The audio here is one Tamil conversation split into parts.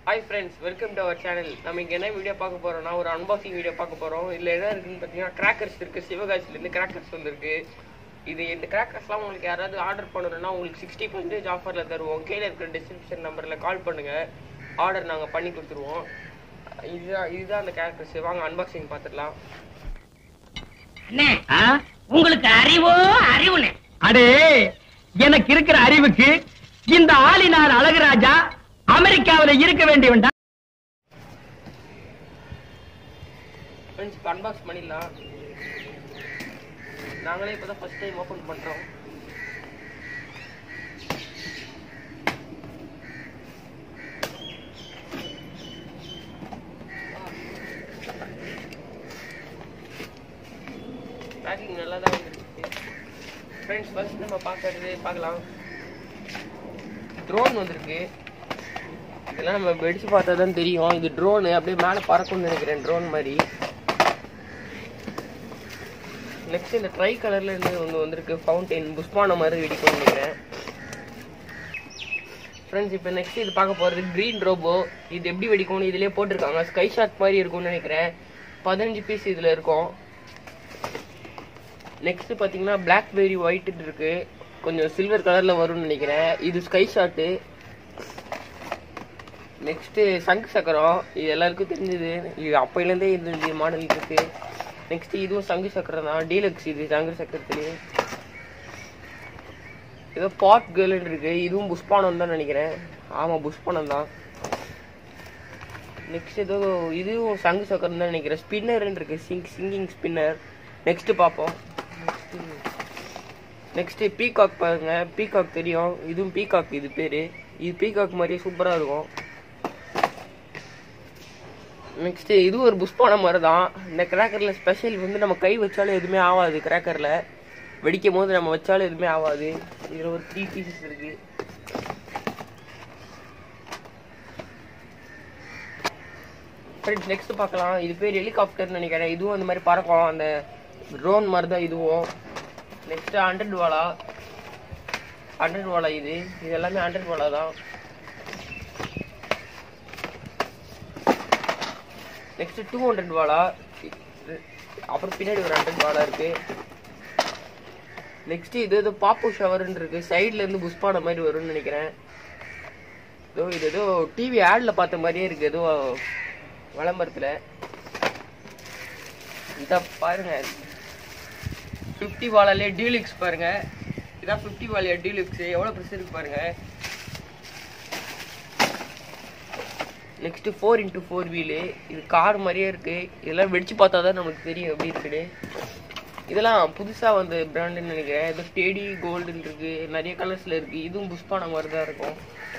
hi friends welcome to our channel நம்ம இங்கே என்ன வீடியோ பார்க்க போறோம்னா ஒரு அன்பாக்சிங் வீடியோ பார்க்க போறோம் இதில் என்ன இருக்குன்னு பார்த்தீங்கன்னா கிராக்கர்ஸ் இருக்கு சிவகாசிலேருந்து கிராக்கர்ஸ் வந்திருக்கு இது இந்த கிராக்கர்ஸ்லாம் உங்களுக்கு யாராவது ஆர்டர் பண்ணணும்னா உங்களுக்கு சிக்ஸ்டி பர்சன்டேஜ் ஆஃபரில் தருவோம் கீழே இருக்கிற டிஸ்கிரிப்ஷன் நம்பரில் கால் பண்ணுங்க ஆர்டர் நாங்கள் பண்ணி கொடுத்துருவோம் இதுதான் இதுதான் அந்த கிராக்கர்ஸ் வாங்க அன்பாக்சிங் பார்த்துடலாம் அண்ணே உங்களுக்கு அறிவோ அறிவுனே அடே எனக்கு இருக்கிற அறிவுக்கு இந்த ஆளினார் அழகுராஜா அமெரிக்காவில இருக்க வேண்டியவன்டா ஃப்ரெண்ட்ஸ் இப்போ அன்பாக்ஸ் பண்ணிடலாம் நாங்களே இப்போ தான் ஃபஸ்ட் டைம் ஓப்பன் பண்ணுறோம் பேக்கிங் நல்லா தான் வந்துருக்கு ஃப்ரெண்ட்ஸ் ஃபர்ஸ்ட் நம்ம பார்க்கறது பார்க்கலாம் ட்ரோன் வந்திருக்கு இதெல்லாம் நம்ம வெடிச்சு பார்த்தா தான் தெரியும் இது ட்ரோனு அப்படியே மேலே பறக்கும்னு நினைக்கிறேன் ட்ரோன் மாதிரி நெக்ஸ்ட் இந்த ட்ரை கலர்ல இருந்து ஒன்று வந்திருக்கு ஃபவுண்டைன் புஷ்பான மாதிரி வெடிக்கும்னு நினைக்கிறேன் ஃப்ரெண்ட்ஸ் இப்போ நெக்ஸ்ட் இது பார்க்க போகிறது க்ரீன் ரோபோ இது எப்படி வெடிக்கும்னு இதுலேயே போட்டிருக்காங்க ஸ்கை ஷாட் மாதிரி இருக்கும்னு நினைக்கிறேன் பதினஞ்சு பீஸ் இதில் இருக்கும் நெக்ஸ்ட் பார்த்தீங்கன்னா பிளாக்பெரி ஒயிட் இருக்கு கொஞ்சம் சில்வர் கலரில் வரும்னு நினைக்கிறேன் இது ஸ்கை ஷாட்டு நெக்ஸ்ட்டு சங்கு சக்கரம் இது எல்லாருக்கும் தெரிஞ்சது இது அப்பையிலேருந்தே இருந்தது மாடல் இருக்கு நெக்ஸ்ட் இதுவும் சங்கு சக்கரம் தான் டீலக்ஸ் இது சங்கு சக்கரத்துலேயே ஏதோ பாட் கேர்ள் இருக்கு இதுவும் புஷ்பானம் தான் நினைக்கிறேன் ஆமாம் புஷ்பானம் தான் நெக்ஸ்ட் ஏதோ இதுவும் சங்கு சக்கரம் தான் நினைக்கிறேன் ஸ்பின்னர்னு இருக்கு சிங் சிங்கிங் ஸ்பின்னர் நெக்ஸ்ட் பார்ப்போம் நெக்ஸ்ட் பீகாக் பாருங்க பீகாக் தெரியும் இதுவும் பீகாக் இது பேரு இது பீகாக் மாதிரியே சூப்பரா இருக்கும் நெக்ஸ்ட் இது ஒரு புஷ்பான மாதிரி தான் இந்த கிராக்கர்ல ஸ்பெஷல் வந்து நம்ம கை வச்சாலும் எதுவுமே ஆகாது கிராக்கர்ல வெடிக்கும் போது நம்ம வச்சாலும் எதுவுமே ஆகாது இதுல ஒரு த்ரீ பீசஸ் இருக்கு ஃப்ரெண்ட்ஸ் நெக்ஸ்ட் பார்க்கலாம் இது பேர் ஹெலிகாப்டர்னு நினைக்கிறேன் இதுவும் அந்த மாதிரி பறக்கும் அந்த ட்ரோன் மாதிரி தான் இதுவும் நெக்ஸ்ட் ஹண்ட்ரட் வாலா ஹண்ட்ரட் வாலா இது இது எல்லாமே ஹண்ட்ரட் வாலா தான் நெக்ஸ்ட் டூ ஹண்ட்ரட் வாலா அப்புறம் பின்னாடி ஒரு ஹண்ட்ரட் வாலா இருக்கு நெக்ஸ்ட் இது ஏதோ பாப்பு ஷவர்னு இருக்கு சைடுல இருந்து புஷ்பான மாதிரி வரும்னு நினைக்கிறேன் ஏதோ இது ஏதோ டிவி ஆட்ல பார்த்த மாதிரியே இருக்கு ஏதோ விளம்பரத்துல இத பாருங்க 50 வாலாலே டீலுக்ஸ் பாருங்க இதான் 50 வாலியா டீலுக்ஸ் எவ்வளவு பெருசு இருக்கு பாருங்க next four into four wheel இது கார் மாதிரியே இருக்கு இதெல்லாம் வெடிச்சு பார்த்தா தான் நமக்கு தெரியும் எப்படி இருக்குன்னு இதெல்லாம் புதுசா வந்த பிராண்டுன்னு நினைக்கிறேன் ஏதோ டேடி கோல்டுன்னு இருக்கு நிறைய கலர்ஸ்ல இருக்கு இதுவும் புஷ்பான மாதிரி தான் இருக்கும்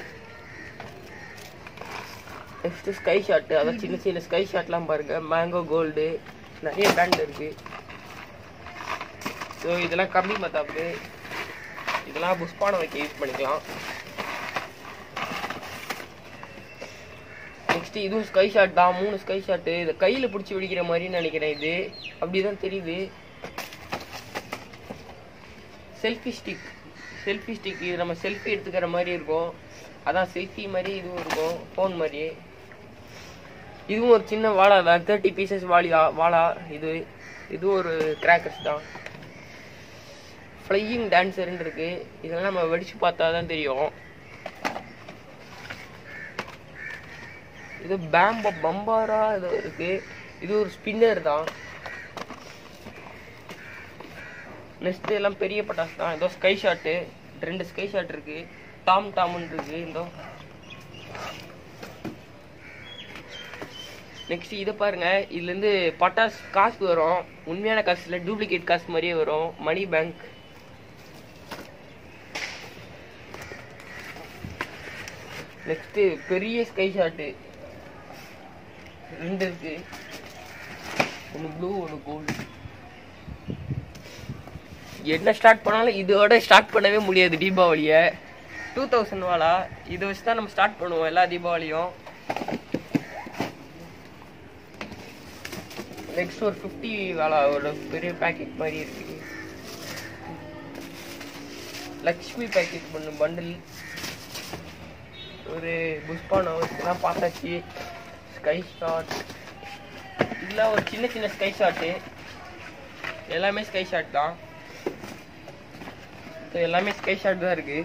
நெக்ஸ்ட் ஸ்கை ஷாட் அதான் சின்ன சின்ன ஸ்கை ஷாட்லாம் பாருங்க மேங்கோ கோல்டு நிறைய பிராண்ட் இருக்கு ஸோ இதெல்லாம் கம்மி மத்தாப்பு இதெல்லாம் புஷ்பானம் வைக்க யூஸ் பண்ணிக்கலாம் நெக்ஸ்ட் இதுவும் ஸ்கை ஷாட் தான் மூணு ஸ்கை ஷாட்டு இதை கையில் பிடிச்சி வெடிக்கிற மாதிரின்னு நினைக்கிறேன் இது அப்படிதான் தெரியுது செல்ஃபி ஸ்டிக் செல்ஃபி ஸ்டிக் இது நம்ம செல்ஃபி எடுத்துக்கிற மாதிரி இருக்கும் அதான் செல்ஃபி மாதிரி இதுவும் இருக்கும் ஃபோன் மாதிரி இதுவும் ஒரு சின்ன வாழா தான் தேர்ட்டி பீசஸ் வாலியா வாழா இது இது ஒரு கிராக்கர்ஸ் தான் ஃப்ளையிங் டான்ஸர்னு இருக்கு இதெல்லாம் நம்ம வெடிச்சு பார்த்தா தான் தெரியும் இது பேம்ப பம்பாரா இது இருக்கு இது ஒரு ஸ்பின்னர் தான் நெக்ஸ்ட் எல்லாம் பெரிய பட்டாசு தான் ஏதோ ஸ்கை ஷாட்டு ரெண்டு ஸ்கை ஷாட் இருக்கு டாம் டாம்னு இருக்கு இந்த நெக்ஸ்ட் இதை பாருங்க இதுல இருந்து பட்டாஸ் காசு வரும் உண்மையான காசு இல்ல டூப்ளிகேட் காசு மாதிரியே வரும் மணி பேங்க் நெக்ஸ்ட் பெரிய ஸ்கை ஷாட்டு ரெண்டு இருக்கு ஒன்று ப்ளூ ஒன்று கோல்டு என்ன ஸ்டார்ட் பண்ணாலும் இதோட ஸ்டார்ட் பண்ணவே முடியாது தீபாவளியை டூ தௌசண்ட் வாலா இதை வச்சு தான் நம்ம ஸ்டார்ட் பண்ணுவோம் எல்லா தீபாவளியும் நெக்ஸ்ட் ஒரு ஃபிஃப்டி வாலா ஒரு பெரிய பேக்கெட் மாதிரி இருக்கு லக்ஷ்மி பேக்கெட் பண்ணு பண்டில் ஒரு புஷ்பானோ இதெல்லாம் பார்த்தாச்சு ஸ்கை ஷாட் இதெல்லாம் ஒரு சின்ன சின்ன ஸ்கை ஷாட்டு எல்லாமே ஸ்கை ஷாட் தான் So, எல்லாமே ஸ்கை ஷாட் தான் இருக்கு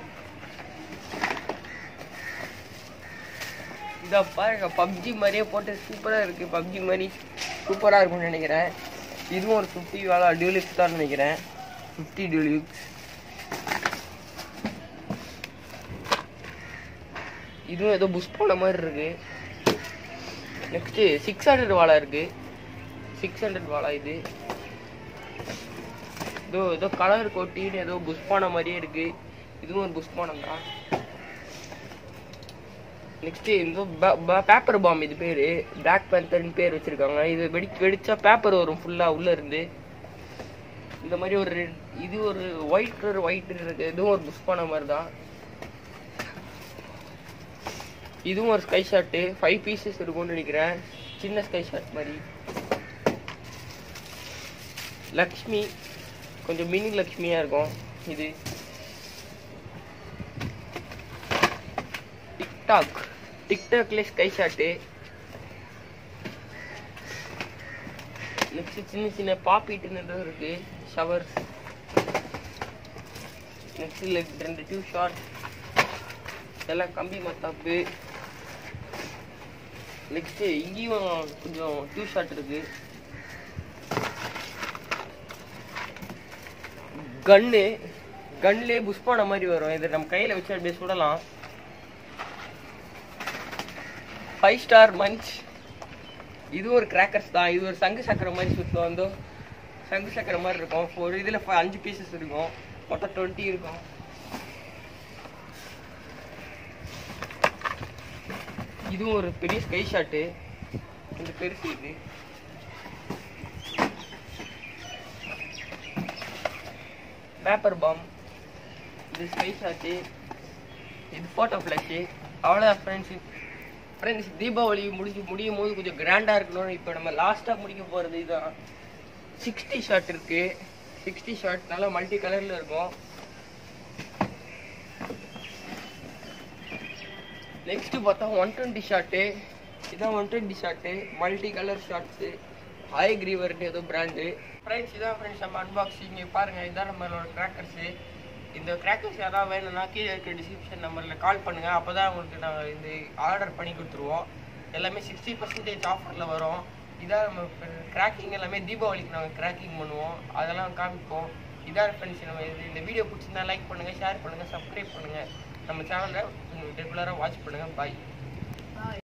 இதை பாருங்க பப்ஜி மாதிரியே போட்டு சூப்பராக இருக்கு பப்ஜி மாதிரி சூப்பராக இருக்கும்னு நினைக்கிறேன் இதுவும் ஒரு ஃபிஃப்டி வேலை டியூலிக்ஸ் தான் நினைக்கிறேன் ஃபிஃப்டி டியூலிக்ஸ் இதுவும் ஏதோ புஷ் போன மாதிரி இருக்கு நெக்ஸ்ட் சிக்ஸ் ஹண்ட்ரட் வாழை இருக்கு சிக்ஸ் ஹண்ட்ரட் வாழை இது ஏதோ ஏதோ கலர் கொட்டின்னு ஏதோ புஷ் போன மாதிரியே இருக்கு இதுவும் ஒரு புஷ் போனம் தான் நெக்ஸ்ட் இந்த பேப்பர் பாம் இது பேரு பிளாக் பேந்தர்னு பேர் வச்சிருக்காங்க இது வெடி வெடிச்சா பேப்பர் வரும் ஃபுல்லா உள்ள இருந்து இந்த மாதிரி ஒரு red- இது ஒரு ஒயிட் கலர் ஒயிட் இருக்கு இதுவும் ஒரு புஷ் பண்ண மாதிரி தான் இதுவும் ஒரு ஸ்கை ஷாட்டு ஃபைவ் பீசஸ் இருக்கும்னு நினைக்கிறேன் சின்ன ஸ்கை ஷாட் மாதிரி லக்ஷ்மி கொஞ்சம் மினி லக்ஷ்மியா இருக்கும் இது டிக்டாக் டிக்டாக்ல ஸ்கை ஷாட்டு நெக்ஸ்ட் சின்ன சின்ன பாப்பிட்டுன்னு ஏதோ இருக்கு ஷவர் நெக்ஸ்ட் ரெண்டு டியூ ஷாட் எல்லாம் கம்பி மத்தாப்பு நெக்ஸ்ட் இங்கேயும் கொஞ்சம் டியூ ஷாட் இருக்கு கன்னு கன்லே புஷ் பண்ண மாதிரி வரும் இதை நம்ம கையில வச்சு அப்படியே சுடலாம் ஃபைவ் ஸ்டார் மஞ்ச் இது ஒரு கிராக்கர்ஸ் தான் இது ஒரு சங்கு சக்கரை மாதிரி சுத்தம் வந்து சங்கு சக்கரை மாதிரி இருக்கும் ஒரு இதில் அஞ்சு பீசஸ் இருக்கும் மொத்தம் டுவெண்ட்டி இருக்கும் இதுவும் ஒரு பெரிய ஸ்கை ஷாட்டு இந்த பெருசு இது பேப்பர் பாம் இது ஸ்கை ஷாட்டு இது ஃபோட்டோ ஃப்ளாஷு அவ்வளோதான் ஃப்ரெண்ட்ஸ் ஃப்ரெண்ட்ஸ் தீபாவளி முடிஞ்சு முடியும் போது கொஞ்சம் கிராண்டாக இருக்கணும் இப்போ நம்ம லாஸ்ட்டாக முடிக்க போகிறது இதுதான் சிக்ஸ்டி ஷாட் இருக்கு சிக்ஸ்டி ஷாட் நல்லா மல்டி கலரில் இருக்கும் நெக்ஸ்ட் பார்த்தா ஒன் டுவெண்ட்டி ஷாட்டு இதான் one twenty shot multi colour shots high கிரீவர்னு ஏதோ பிராண்டு ஃப்ரெண்ட்ஸ் இதான் ஃப்ரெண்ட்ஸ் நம்ம அன்பாக்சிங் பாருங்க இதான் நம்மளோட கிராக்கர்ஸு இந்த கிராக்கர்ஸ் யாராவது வேணும்னா கீழே இருக்க டிஸ்கிரிப்ஷன் நம்பரில் கால் பண்ணுங்க அப்போ தான் உங்களுக்கு நாங்கள் இந்த ஆர்டர் பண்ணி கொடுத்துருவோம் எல்லாமே சிக்ஸ்டி பர்சன்டேஜ் ஆஃபரில் வரும் இதான் நம்ம கிராக்கிங் எல்லாமே தீபாவளிக்கு நாங்கள் கிராக்கிங் பண்ணுவோம் அதெல்லாம் காமிப்போம் இதான் ஃப்ரெண்ட்ஸ் நம்ம இது இந்த வீடியோ பிடிச்சிருந்தா லைக் பண்ணுங்கள் ஷேர் பண்ணுங்கள் சப்ஸ்கிரைப் பண்ணுங்கள் நம்ம சேனலை ரெகுலராக வாட்ச் பண்ணுங்கள் பாய்